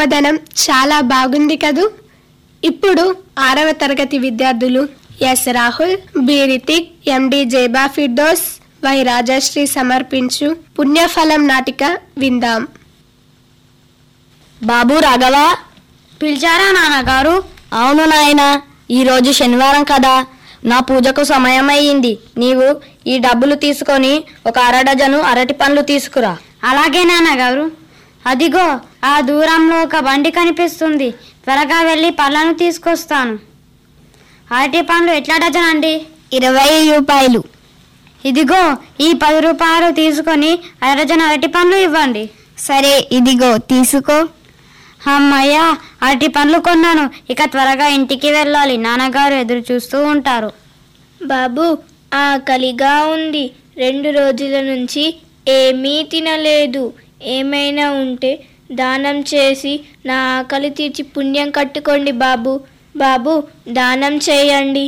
గొప్పదనం చాలా బాగుంది కదూ ఇప్పుడు ఆరవ తరగతి విద్యార్థులు S Rahul B Rithik MD Zeba Firdous Y Rajashri సమర్పించు పుణ్యఫలం నాటిక విందాం బాబు రాఘవ పిలిచారా నాన్నగారు అవును నాయన ఈరోజు శనివారం కదా నా పూజకు సమయం అయ్యింది నీవు ఈ డబ్బులు తీసుకొని ఒక అర డజను అరటి పండ్లు తీసుకురా అలాగే నాన్నగారు అదిగో ఆ దూరంలో ఒక బండి కనిపిస్తుంది త్వరగా వెళ్ళి పళ్ళను తీసుకొస్తాను అరటి పండ్లు ఎట్లా డజన్ అండి ఇరవై రూపాయలు ఇదిగో ఈ పది రూపాయలు తీసుకొని అర డజన్ అరటి పండ్లు ఇవ్వండి సరే ఇదిగో తీసుకో అమ్మయ్యా అరటి పండ్లు కొన్నాను ఇక త్వరగా ఇంటికి వెళ్ళాలి నాన్నగారు ఎదురు చూస్తూ ఉంటారు బాబు ఆకలిగా ఉంది రెండు రోజుల నుంచి ఏమీ తినలేదు ఏమైనా ఉంటే దానం చేసి నా ఆకలి తీర్చి పుణ్యం కట్టుకోండి బాబు బాబు దానం చేయండి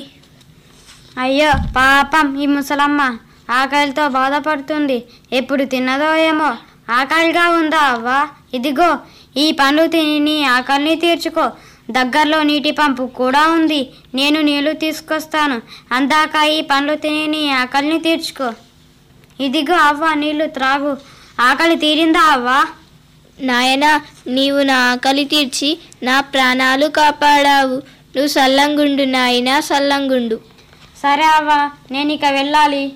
అయ్యో పాపం ఈ ముసలమ్మ ఆకలితో బాధపడుతుంది ఎప్పుడు తిన్నదో ఏమో ఆకలిగా ఉందా అవ్వా ఇదిగో ఈ పండ్లు తిని నీ ఆకలిని తీర్చుకో దగ్గరలో నీటి పంపు కూడా ఉంది నేను నీళ్లు తీసుకొస్తాను అందాక ఈ పండ్లు తిని నీ ఆకలిని తీర్చుకో ఇదిగో అవ్వ నీళ్లు త్రాగు ఆకలి తీరిందా అవ్వా నాయనా నీవు నా ఆకలి తీర్చి నా ప్రాణాలు కాపాడావు నువ్వు సల్లంగుండు నాయనా సల్లంగుండు సరే అవ్వ నేను ఇక వెళ్ళాలి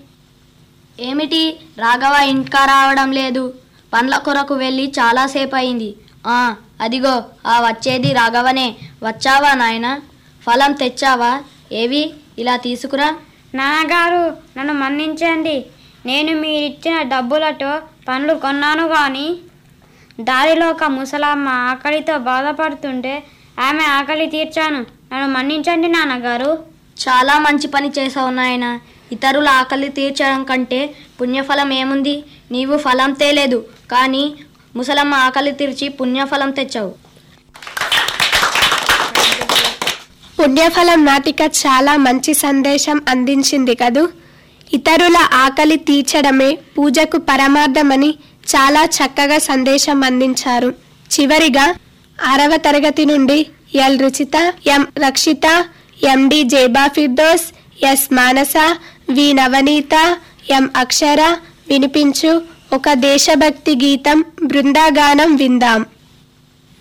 ఏమిటి రాఘవ ఇంకా రావడం లేదు పండ్ల కొరకు వెళ్ళి చాలాసేపు అయింది ఆ అదిగో ఆ వచ్చేది రాఘవనే వచ్చావా నాయనా ఫలం తెచ్చావా ఏవి ఇలా తీసుకురా నాన్నగారు నన్ను మన్నించండి నేను మీరిచ్చిన డబ్బులతో పండ్లు కొన్నాను కానీ దారిలో ఒక ముసలమ్మ ఆకలితో బాధపడుతుంటే ఆమె ఆకలి తీర్చాను నన్ను మన్నించండి నాన్నగారు చాలా మంచి పని చేసావు నాయన ఇతరుల ఆకలి తీర్చడం కంటే పుణ్యఫలం ఏముంది నీవు ఫలం తేలేదు కానీ ముసలమ్మ ఆకలి తీర్చి పుణ్యఫలం తెచ్చావు పుణ్యఫలం నాటిక చాలా మంచి సందేశం అందించింది కదూ ఇతరుల ఆకలి తీర్చడమే పూజకు పరమార్థమని చాలా చక్కగా సందేశం అందించారు చివరిగా ఆరవ తరగతి నుండి L Ruchitha M Rakshitha MD Zeba Firdous S Manasa V Navaneetha M Akshara వినిపించు ఒక దేశభక్తి గీతం బృందాగానం విందాం